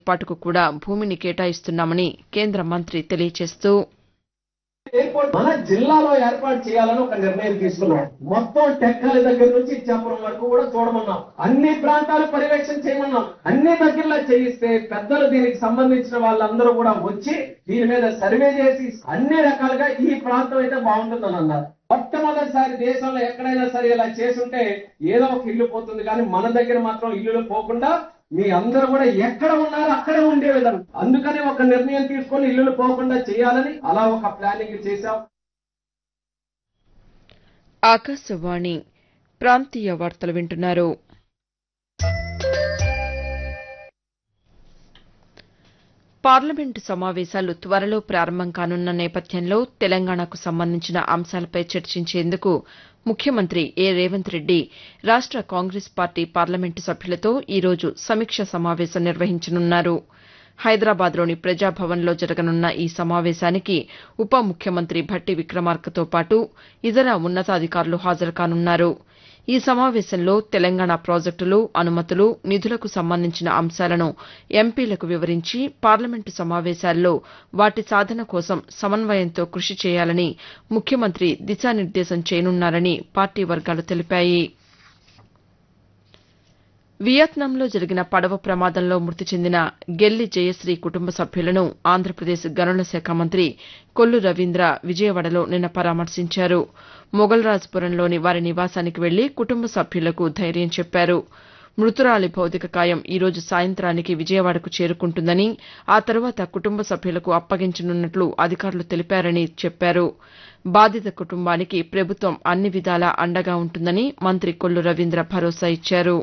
ఏర్పాటుకు కూడా భూమిని కేటాయిస్తున్నామని కేంద్ర మంత్రి తెలియజేస్తూ ఎయిర్పోర్ట్ మన జిల్లాలో ఏర్పాటు చేయాలని ఒక నిర్ణయం తీసుకున్నాం మొత్తం టెక్కలి దగ్గర నుంచి ఇచ్చాపురం వరకు కూడా చూడమన్నాం అన్ని ప్రాంతాలు పర్యవేక్షణ చేయమన్నాం అన్ని దగ్గరలో చేయిస్తే పెద్దలు దీనికి సంబంధించిన వాళ్ళందరూ కూడా వచ్చి దీని మీద సర్వే చేసి అన్ని రకాలుగా ఈ ప్రాంతం అయితే బాగుంటుందని అన్నారు మొట్టమొదటిసారి దేశంలో ఎక్కడైనా సరే ఇలా చేసుంటే ఏదో ఒక ఇల్లు పోతుంది కానీ మన దగ్గర మాత్రం ఇల్లులు పోకుండా మీ అందరూ కూడా ఎక్కడ ఉన్నారో అక్కడే ఉండే విధంగా అందుకని ఒక నిర్ణయం తీసుకొని ఇల్లులు పోకుండా చేయాలని అలా ఒక ప్లానింగ్ చేశాం ఆకాశవాణి ప్రాంతీయ వార్తలు వింటున్నారు పార్లమెంటు సమావేశాలు త్వరలో ప్రారంభం కానున్న నేపథ్యంలో తెలంగాణకు సంబంధించిన అంశాలపై చర్చించేందుకు ముఖ్యమంత్రి ఏ రేవంత్ రెడ్డి రాష్ట కాంగ్రెస్ పార్టీ పార్లమెంటు సభ్యులతో ఈరోజు సమీక్ష సమావేశం నిర్వహించనున్నారు హైదరాబాద్లోని ప్రజాభవన్లో జరగనున్న ఈ సమావేశానికి ఉప ముఖ్యమంత్రి భట్టి విక్రమార్కతో పాటు ఇతర ఉన్నతాధికారులు హాజరు కానున్నారు ఈ సమావేశంలో తెలంగాణ ప్రాజెక్టులు అనుమతులు నిధులకు సంబంధించిన అంశాలను ఎంపీలకు వివరించి పార్లమెంటు సమావేశాల్లో వాటి సాధన కోసం సమన్వయంతో కృషి చేయాలని ముఖ్యమంత్రి దిశానిర్దేశం చేయనున్నారని పార్టీ వర్గాలు తెలిపాయి వియత్నాంలో జరిగిన పడవ ప్రమాదంలో మృతి చెందిన గెల్లి జయశ్రీ కుటుంబ సభ్యులను ఆంధ్రప్రదేశ్ గనుల శాఖ మంత్రి కొల్లు రవీంద్ర విజయవాడలో నిన్న పరామర్శించారు మొగల్రాజ్పురంలోని వారి నివాసానికి వెళ్లి కుటుంబ సభ్యులకు ధైర్యం చెప్పారు మృతురాలి భౌతిక కాయం ఈ రోజు సాయంత్రానికి విజయవాడకు చేరుకుంటుందని ఆ తర్వాత కుటుంబ సభ్యులకు అప్పగించనున్నట్లు అధికారులు తెలిపారని చెప్పారు బాధిత కుటుంబానికి ప్రభుత్వం అన్ని విధాలా అండగా ఉంటుందని మంత్రి కొల్లు రవీంద్ర భరోసా ఇచ్చారు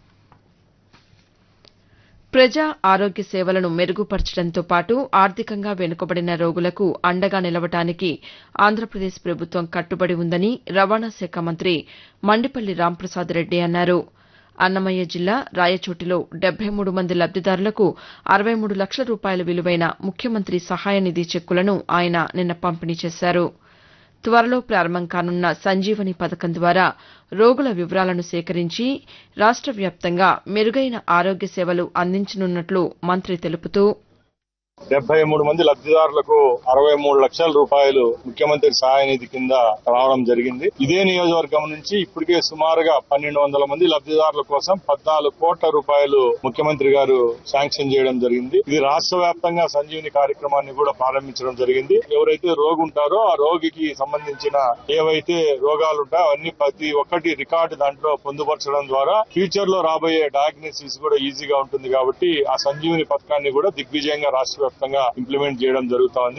ప్రజా ఆరోగ్య సేవలను మెరుగుపరచడంతో పాటు ఆర్థికంగా వెనుకబడిన రోగులకు అండగా నిలవడానికి ఆంధ్రప్రదేశ్ ప్రభుత్వం కట్టుబడి ఉందని రవాణా శాఖ మంత్రి మండిపల్లి రాంప్రసాద్ రెడ్డి అన్నారు అన్నమయ్య జిల్లా రాయచోటిలో డెబ్బై మూడు మంది లబ్దిదారులకు అరవై మూడు లక్షల రూపాయల విలువైన ముఖ్యమంత్రి సహాయ నిధి చెక్కులను ఆయన నిన్న పంపిణీ చేశారు త్వరలో ప్రారంభం కానున్న సంజీవని పథకం ద్వారా రోగుల వివరాలను సేకరించి రాష్ట వ్యాప్తంగా మెరుగైన ఆరోగ్య సేవలు అందించనున్నట్లు మంత్రి తెలుపుతూ డెబ్బై మూడు మంది లబ్దిదారులకు అరవై మూడు లక్షల రూపాయలు ముఖ్యమంత్రి సహాయ నిధి కింద రావడం జరిగింది ఇదే నియోజకవర్గం నుంచి ఇప్పటికే సుమారుగా పన్నెండు వందల మంది లబ్దిదారుల కోసం పద్నాలుగు కోట్ల రూపాయలు ముఖ్యమంత్రి గారు శాంక్షన్ చేయడం జరిగింది ఇది రాష్ట్ర వ్యాప్తంగా సంజీవిని కార్యక్రమాన్ని కూడా ప్రారంభించడం జరిగింది ఎవరైతే రోగి ఉంటారో ఆ రోగికి సంబంధించిన ఏవైతే రోగాలు ఉంటాయో అవన్నీ ప్రతి ఒక్కటి రికార్డు దాంట్లో పొందుపరచడం ద్వారా ఫ్యూచర్ లో రాబోయే డయాగ్నోసిస్ కూడా ఈజీగా ఉంటుంది కాబట్టి ఆ సంజీవిని పథకాన్ని కూడా దిగ్విజయంగా రాష్ట్ర వ్యాప్తంగా ఇంప్లిమెంట్ చేయడం జరుగుతోంది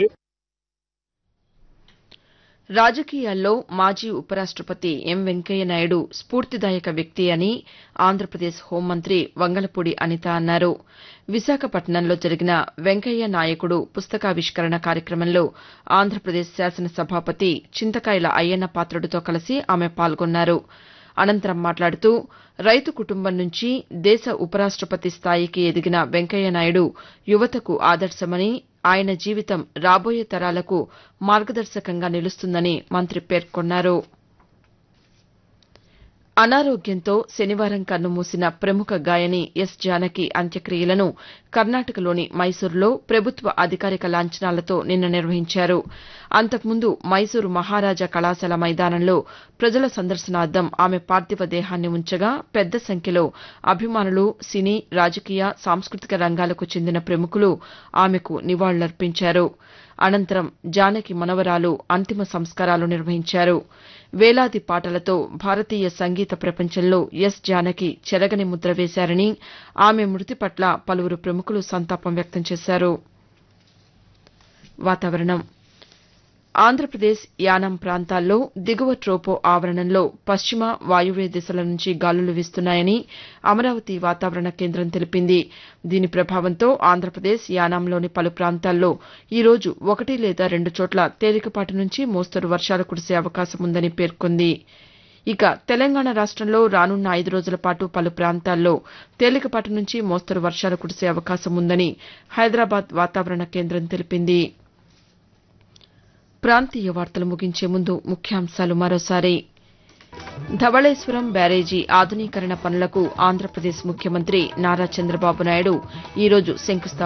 రాజకీయాల్లో మాజీ ఉపరాష్టపతి ఎం వెంకయ్య నాయుడు స్ఫూర్తిదాయక వ్యక్తి అని ఆంధ్రప్రదేశ్ హోంమంత్రి వంగలపూడి అనిత అన్నారు విశాఖపట్నంలో జరిగిన వెంకయ్య నాయకుడు పుస్తకావిష్కరణ కార్యక్రమంలో ఆంధ్రప్రదేశ్ శాసనసభాపతి చింతకాయల అయ్యన్న పాత్రుడితో కలిసి ఆమె పాల్గొన్నారు అనంతరం మాట్లాడుతూ రైతు కుటుంబం నుంచి దేశ ఉపరాష్టపతి స్థాయికి ఎదిగిన వెంకయ్య నాయుడు యువతకు ఆదర్శమని ఆయన జీవితం రాబోయే తరాలకు మార్గదర్శకంగా నిలుస్తుందని మంత్రి పేర్కొన్నారు అనారోగ్యంతో శనివారం కన్నుమూసిన ప్రముఖ గాయని ఎస్ జానకి అంత్యక్రియలను కర్ణాటకలోని మైసూరులో ప్రభుత్వ అధికారిక లాంఛనాలతో నిన్న నిర్వహించారు అంతకుముందు మైసూరు మహారాజా కళాశాల మైదానంలో ప్రజల సందర్శనార్థం ఆమె పార్థివ దేహాన్ని ఉంచగా పెద్ద సంఖ్యలో అభిమానులు సినీ రాజకీయ సాంస్కృతిక రంగాలకు చెందిన ప్రముఖులు ఆమెకు నివాళులర్పించారు అనంతరం జానకి మనవరాలు అంతిమ సంస్కారాలు నిర్వహించారు వేలాది పాటలతో భారతీయ సంగీత ప్రపంచంలో ఎస్ జానకి చెరగని ముద్ర వేశారని ఆమె మృతి పట్ల పలువురు ప్రముఖులు సంతాపం వ్యక్తం చేశారు వాతావరణం ఆంధ్రప్రదేశ్ యానాం ప్రాంతాల్లో దిగువ ట్రోపో ఆవరణంలో పశ్చిమ వాయువ్య దిశల నుంచి గాలులు వీస్తున్నాయని అమరావతి వాతావరణ కేంద్రం తెలిపింది దీని ప్రభావంతో ఆంధ్రప్రదేశ్ యానాంలోని పలు ప్రాంతాల్లో ఈ రోజు ఒకటి లేదా రెండు చోట్ల తేలికపాటి నుంచి మోస్తరు వర్షాలు కురిసే అవకాశం ఉందని పేర్కొంది ఇక తెలంగాణ రాష్టంలో రానున్న ఐదు రోజుల పాటు పలు ప్రాంతాల్లో తేలికపాటి నుంచి మోస్తరు వర్షాలు కురిసే అవకాశం ఉందని హైదరాబాద్ వాతావరణ కేంద్రం తెలిపింది ప్రాంతీయ వార్తలు ముగించే ముందు ముఖ్యాంశాలు మరోసారి ధవళేశ్వరం బ్యారేజీ ఆధునీకరణ పనులకు ఆంధ్రప్రదేశ్ ముఖ్యమంత్రి నారా చంద్రబాబు నాయుడు ఈరోజు శంకుస్థాపన